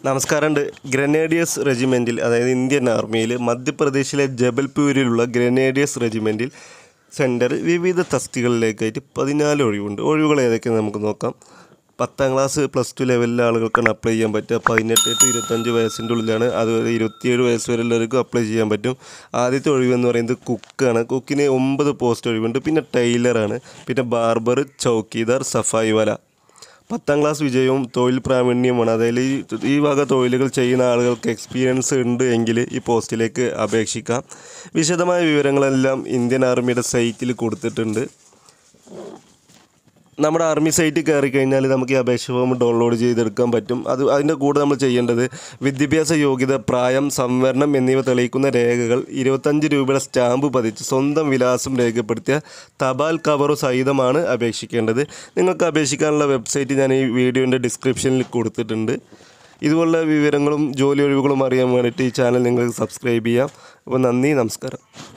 നമസ്കാരമുണ്ട് ഗ്രനേഡിയേഴ്സ് റെജിമെൻറ്റിൽ അതായത് ഇന്ത്യൻ ആർമിയിൽ മധ്യപ്രദേശിലെ ജബൽപൂരിലുള്ള ഗ്രനേഡിയേഴ്സ് റെജിമെൻറ്റിൽ സെൻറ്റർ വിവിധ തസ്തികളിലേക്കായിട്ട് പതിനാല് ഒഴിവുണ്ട് ഒഴിവുകൾ ഏതൊക്കെയെന്ന് നമുക്ക് നോക്കാം പത്താം ക്ലാസ് പ്ലസ് ടു ലെവലിലെ ആളുകൾക്കാണ് അപ്ലൈ ചെയ്യാൻ പറ്റുക പതിനെട്ട് ടു ഇരുപത്തഞ്ച് വയസ്സിൻ്റെ ഉള്ളിലാണ് അതുപോലെ ഇരുപത്തിയേഴ് വയസ്സ് വരെയുള്ളവർക്കും അപ്ലൈ ചെയ്യാൻ പറ്റും ആദ്യത്തെ ഒഴിവെന്ന് പറയുന്നത് കുക്കാണ് കുക്കിന് ഒമ്പത് പോസ്റ്റ് ഒഴിവുണ്ട് പിന്നെ ടൈലറാണ് പിന്നെ ബാർബർ ചൗക്കീദാർ സഫായി വല പത്താം ക്ലാസ് വിജയവും തൊഴിൽ പ്രാവീണ്യവുമാണ് അതായത് ഈ ഈ വക തൊഴിലുകൾ ചെയ്യുന്ന ആളുകൾക്ക് എക്സ്പീരിയൻസ് ഉണ്ട് എങ്കിൽ ഈ പോസ്റ്റിലേക്ക് അപേക്ഷിക്കാം വിശദമായ വിവരങ്ങളെല്ലാം ഇന്ത്യൻ ആർമിയുടെ സൈറ്റിൽ കൊടുത്തിട്ടുണ്ട് നമ്മുടെ ആർമി സൈറ്റിൽ കയറി കഴിഞ്ഞാൽ നമുക്ക് ഈ അപേക്ഷ ഫോം ഡൗൺലോഡ് ചെയ്തെടുക്കാൻ പറ്റും അത് അതിൻ്റെ കൂടെ നമ്മൾ ചെയ്യേണ്ടത് വിദ്യാഭ്യാസ യോഗ്യത പ്രായം സംവരണം എന്നിവ തെളിയിക്കുന്ന രേഖകൾ ഇരുപത്തഞ്ച് രൂപയുടെ സ്റ്റാമ്പ് പതിച്ച് സ്വന്തം വിലാസം രേഖപ്പെടുത്തിയ തപാൽ കവറു സഹിതമാണ് അപേക്ഷിക്കേണ്ടത് നിങ്ങൾക്ക് അപേക്ഷിക്കാനുള്ള വെബ്സൈറ്റ് ഞാൻ ഈ വീഡിയോൻ്റെ ഡിസ്ക്രിപ്ഷനിൽ കൊടുത്തിട്ടുണ്ട് ഇതുപോലുള്ള വിവരങ്ങളും ജോലി ഒഴിവുകളും അറിയാൻ വേണ്ടിയിട്ട് ഈ ചാനൽ നിങ്ങൾക്ക് സബ്സ്ക്രൈബ് ചെയ്യാം അപ്പോൾ നന്ദി നമസ്കാരം